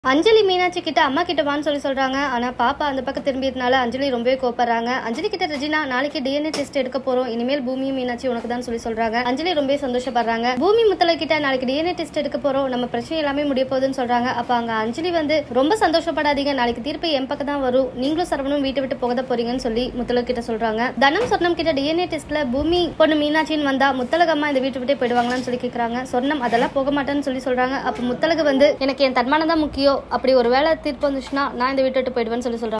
அஞ்சலி மீனாட்சி கிட்ட அம்மா கிட்ட வான்னு சொல்லி சொல்றாங்க ஆனா பாப்பா அந்த பக்கம் திரும்பியதுனால அஞ்சலி ரொம்பவே கோப்படுறாங்க அஞ்சலி கிட்ட ரெஜினா நாளைக்கு டிஎன்ஏ டெஸ்ட் எடுக்க போறோம் இனிமேல் பூமியும் மீனாட்சி உனக்கு தான் சொல்லி சொல்றாங்க அஞ்சலி ரொம்பவே சந்தோஷப்படுறாங்க பூமி முத்தலை கிட்ட நாளைக்கு டிஎன்ஏ டெஸ்ட் எடுக்க போறோம் நம்ம பிரச்சனை எல்லாமே முடிய போகுதுன்னு சொல்றாங்க அப்ப அங்க அஞ்சலி வந்து ரொம்ப சந்தோஷப்படாதீங்க நாளைக்கு தீர்ப்பு என் பக்கம் தான் வரும் நீங்களும் சரவணும் வீட்டை விட்டு போகத போறீங்கன்னு சொல்லி முத்தலகு கிட்ட சொல்றாங்க தனம் சொர்ணம் கிட்ட டிஎன்ஏ டெஸ்ட்ல பூமி பொண்ணு மீனாட்சின்னு வந்தா முத்தலகு அம்மா இந்த வீட்டை விட்டே போயிடுவாங்களான்னு சொல்லி கேக்குறாங்க சொர்ணம் அதெல்லாம் போக மாட்டேன்னு சொல்லி சொல்றாங்க அப்ப முத்தலகு வந்து எனக்கு என் தன்மானம் தான் முக்கியம் அப்படி ஒரு வேலை தீர்ப்பு வந்துச்சுன்னா நான் இந்த வீட்டை விட்டு போயிடுவேன்னு சொல்லி சொல்றாங்க